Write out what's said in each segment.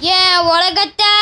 என் உலகத்தை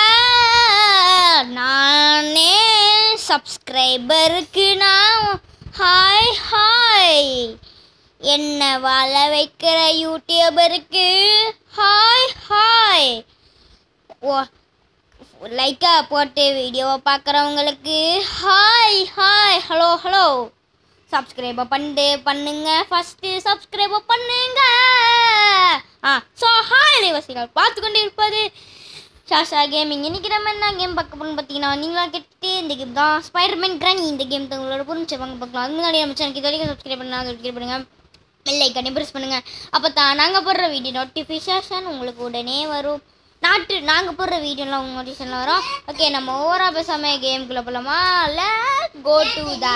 நானே சப்ஸ்கிரைபருக்கு நான் ஹாய் ஹாய் என்ன வாழ வைக்கிற யூடியூபருக்கு ஹாய் ஹாய் ஓ லைக்காக போட்டு வீடியோவை பார்க்குறவங்களுக்கு ஹாய் ஹாய் ஹலோ ஹலோ சப்ஸ்கிரைபை பண்ணிட்டு பண்ணுங்க ஃபஸ்ட்டு சப்ஸ்கிரைபை பண்ணுங்க ஆ ஸோ ஹாய் லைவசிகள் பார்த்து கொண்டு இருப்பது ஷாஷா கேமிங் இன்னைக்கு நம்ம என்ன கேம் பார்க்க போகணும்னு பார்த்தீங்கன்னா நீங்களாம் கேட்டு இந்த கேம் தான் ஸ்பைடர்மேன் கிரானி இந்த கேம் தான் உங்களோட புரிஞ்சு வாங்க பார்க்கலாம் அது முன்னாடி நம்ம சேனலுக்கு இது வரைக்கும் சப்ஸ்கிரைப் பண்ணால் சப்ஸ்கிரைப் பண்ணுங்கள் பெல் ஐக்கனை ப்ரெஸ் பண்ணுங்கள் அப்போ தான் நாங்கள் போடுற வீடியோ நோட்டிஃபிகேஷன் உங்களுக்கு உடனே வரும் நாட்டு நாங்கள் போடுற வீடியோலாம் உங்கள் நோட்டிஃபிகேஷனில் வரும் ஓகே நம்ம ஓவராக பேசாமல் கேமுக்குள்ளே போகலாமா let go to the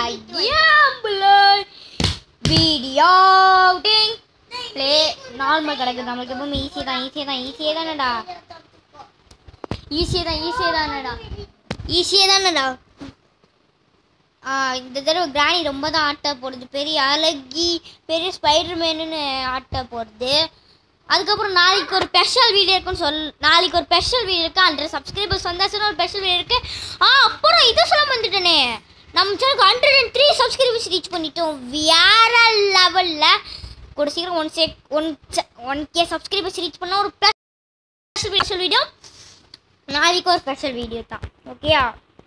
video டிங் ப்ளே நார்மல் கிடக்குது நம்மளுக்கு எப்பவுமே ஈஸியாக தான் ஈஸியாக தான் ஈஸியாக தானடா ஈஸியாக தான் ஈஸியாக தானடா ஈஸியாக தானடா ஆ, இந்த தடவை கிராணி ரொம்ப தான் ஆட்டை போடுது பெரிய அழகி பெரிய ஸ்பைடர்மேனுன்னு ஆட்டை போடுது அதுக்கப்புறம் நாளைக்கு ஒரு ஸ்பெஷல் வீடியோ இருக்குன்னு சொல் நாளைக்கு ஒரு ஸ்பெஷல் வீடியோ இருக்கு ஹண்ட்ரட் சப்ஸ்கிரைபர்ஸ் வந்தாச்சுன்னா ஒரு ஸ்பெஷல் வீடியோ இருக்கு ஆ அப்புறம் இதை சொல்ல வந்துட்டேனே நம்ம சேனலுக்கு hundred and three subscribers reach பண்ணிட்டோம் வேற லெவலில் கூட சீக்கிரம் one say one one K subscribers reach பண்ணால் ஒரு ஸ்பெஷல் வீடியோ நாளைக்கு ஒரு ஸ்பெஷல் வீடியோ தான் ஓகேயா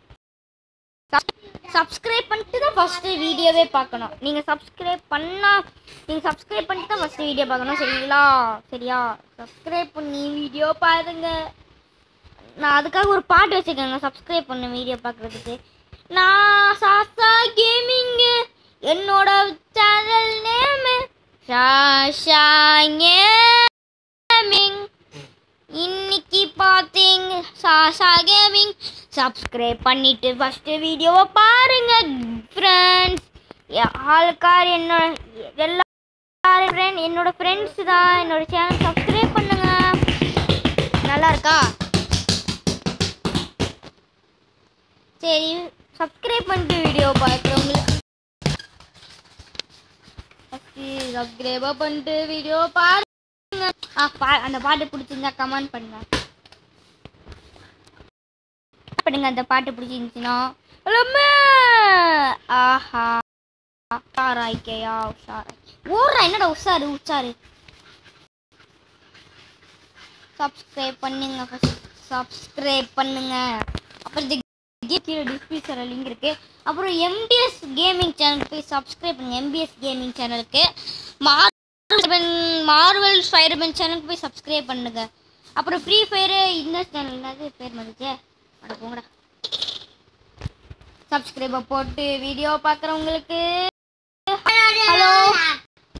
சப்ஸ்கிரைப் பண்ணிட்டு தான் ஃபஸ்ட்டு வீடியோவே பார்க்கணும் நீங்கள் சப்ஸ்கிரைப் பண்ணால் நீங்கள் சப்ஸ்கிரைப் பண்ணிட்டு தான் ஃபஸ்ட்டு வீடியோ பார்க்கணும் சரிங்களா சரியா சப்ஸ்கிரைப் பண்ணி வீடியோ பாருங்க நான் அதுக்காக ஒரு பாட்டு வச்சுருக்கேங்க சப்ஸ்கிரைப் பண்ண வீடியோ பார்க்குறதுக்கு நான் சாசா கேமிங்கு என்னோட சேனல் நேமு ஷாஷா கேமிங் இன்னைக்கு பார்த்தீங்க சாசா கேமிங் சப்ஸ்கிரைப் பண்ணிட்டு ஃபஸ்ட்டு வீடியோவை பாருங்க ஃப்ரெண்ட்ஸ் ஆளுக்கார் என்னோட எல்லாரும் ஃப்ரெண்ட் என்னோட ஃப்ரெண்ட்ஸ் தான் என்னோட சேனல் சப்ஸ்கிரைப் பண்ணுங்க நல்லா இருக்கா சரி சப்ஸ்கிரைப் பண்ணிட்டு வீடியோ பார்க்குறவங்களுக்கு சப்ஸ்கிரைப் பண்ணிட்டு வீடியோ பாருங்க ஆ பா அந்த பாட்டு பிடிச்சிருந்தா கமெண்ட் பண்ணுங்க பண்ணுங்க அந்த பாட்டு பிடிச்சிருந்துச்சுன்னா எல்லாமே ஆஹா உஷாராய்க்கையா உஷாராய் ஓடுறா என்னடா உஷாரு உஷாரு சப்ஸ்கிரைப் பண்ணுங்க ஃபர்ஸ்ட் சப்ஸ்கிரைப் பண்ணுங்க அப்புறம் இந்த கே- கீழே டிஸ்கிரிப்ஷனில் லிங்க் இருக்கு அப்புறம் எம்பிஎஸ் கேமிங் சேனல் போய் சப்ஸ்கிரைப் பண்ணுங்க எம்பிஎஸ் கேமிங் சேனலுக்கு மார்வல் மார்வல் ஸ்பைடர்மேன் சேனலுக்கு போய் சப்ஸ்கிரைப் பண்ணுங்க அப்புறம் ஃப்ரீ ஃபயரு இந்த சேனல் என்னது பேர் மதிச்சே அட போங்கடா சப்ஸ்கிரைபை போட்டு வீடியோ பார்க்குறவங்களுக்கு ஹலோ